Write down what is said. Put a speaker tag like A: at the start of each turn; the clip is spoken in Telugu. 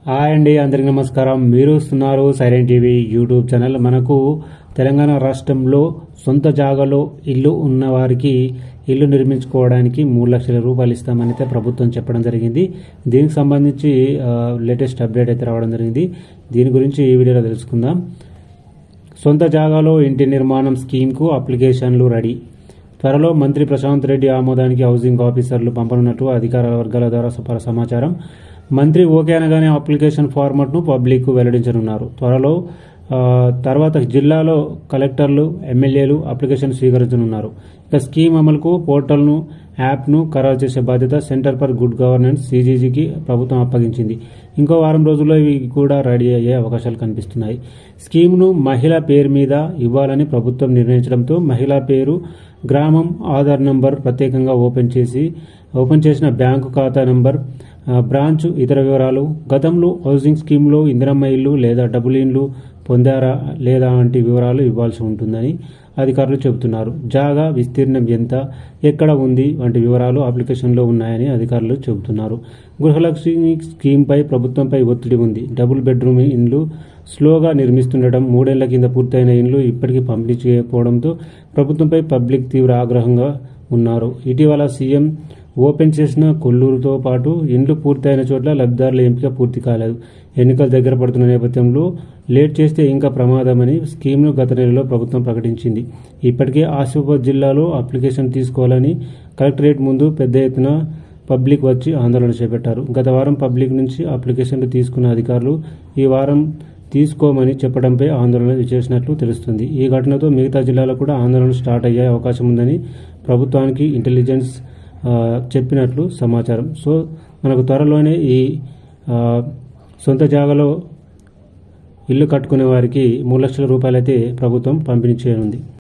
A: హాయ్ అండి అందరికీ నమస్కారం మీరు వస్తున్నారు సైలెంట్ టీవీ యూట్యూబ్ ఛానల్ మనకు తెలంగాణ రాష్ట్రంలో సొంత జాగాలో ఇల్లు ఉన్న వారికి ఇల్లు నిర్మించుకోవడానికి మూడు లక్షల రూపాయలు ఇస్తామని అయితే ప్రభుత్వం చెప్పడం జరిగింది దీనికి సంబంధించి లేటెస్ట్ అప్డేట్ అయితే రావడం జరిగింది దీని గురించి ఈ వీడియోలో తెలుసుకుందాం సొంత జాగాలో ఇంటి నిర్మాణం స్కీమ్కు అప్లికేషన్లు రెడీ త్వరలో మంత్రి ప్రశాంత్ రెడ్డి ఆమోదానికి హౌసింగ్ ఆఫీసర్లు పంపనున్నట్టు అధికార వర్గాల ద్వారా సపర సమాచారం మంత్రి ఓకే అనగానే అప్లికేషన్ ఫార్మాట్ను పబ్లిక్కు వెల్లడించనున్నారు త్వరలో ఆ, తర్వాత జిల్లాలో కలెక్టర్లు ఎమ్మెల్యేలు అప్లికేషన్ స్వీకరించనున్నారు ఇక స్కీమ్ అమలుకు పోర్టల్ను యాప్ను ఖరారు చేసే బాధ్యత సెంటర్ ఫర్ గుడ్ గవర్నెన్స్ సీజీజీకి ప్రభుత్వం అప్పగించింది ఇంకో వారం రోజుల్లో ఇవి కూడా రెడీ అయ్యే అవకాశాలు కనిపిస్తున్నాయి స్కీమ్ను మహిళ పేరు మీద ఇవ్వాలని ప్రభుత్వం నిర్ణయించడంతో మహిళ పేరు గ్రామం ఆధార్ నంబర్ ప్రత్యేకంగా ఓపెన్ చేసి ఓపెన్ చేసిన బ్యాంకు ఖాతా నంబర్ ఆ, బ్రాంచ్ ఇతర వివరాలు గతంలో హౌసింగ్ స్కీమ్లో ఇందిరమ్మ ఇల్లు లేదా డబుల్ ఇల్లు పొందారా లేదా వంటి వివరాలు ఇవ్వాల్సి ఉంటుందని అధికారులు చెబుతున్నారు జాగా విస్తీర్ణం ఎంత ఎక్కడ ఉంది వంటి వివరాలు అప్లికేషన్లో ఉన్నాయని అధికారులు చెబుతున్నారు గృహలక్ష్మి స్కీమ్పై ప్రభుత్వంపై ఒత్తిడి ఉంది డబుల్ బెడ్రూమ్ ఇండ్లు స్లోగా నిర్మిస్తుండటం మూడేళ్ల కింద పూర్తయిన ఇండ్లు ఇప్పటికీ పంపిణీ చేయకపోవడంతో ప్రభుత్వంపై పబ్లిక్ తీవ్ర ఆగ్రహంగా ఉన్నారు ఇటీవల సీఎం ఓపెన్ చేసిన కొల్లూరుతో పాటు ఇండ్లు పూర్తయిన చోట్ల లబ్ధిదారుల ఎంపిక పూర్తి కాలేదు ఎన్నికలు దగ్గర పడుతున్న నేపథ్యంలో లేట్ చేస్తే ఇంకా ప్రమాదమని స్కీమ్ను గత నెలలో ప్రభుత్వం ప్రకటించింది ఇప్పటికే ఆసిఫాబాద్ జిల్లాలో అప్లికేషన్ తీసుకోవాలని కలెక్టరేట్ ముందు పెద్ద ఎత్తున పబ్లిక్ వచ్చి ఆందోళన చేపట్టారు గత వారం పబ్లిక్ నుంచి అప్లికేషన్లు తీసుకున్న అధికారులు ఈ వారం తీసుకోమని చెప్పడంపై ఆందోళన చేసినట్లు తెలుస్తుంది ఈ ఘటనతో మిగతా జిల్లాలో కూడా ఆందోళన స్టార్ట్ అయ్యే అవకాశం ఉందని ప్రభుత్వానికి ఇంటెలిజెన్స్ ఆ, చెప్పినట్లు సమాచారం సో మనకు త్వరలోనే ఈ ఆ, సొంత జాగాలో ఇల్లు కట్టుకునే వారికి మూడు లక్షల రూపాయలైతే ప్రభుత్వం పంపిణీ చేయనుంది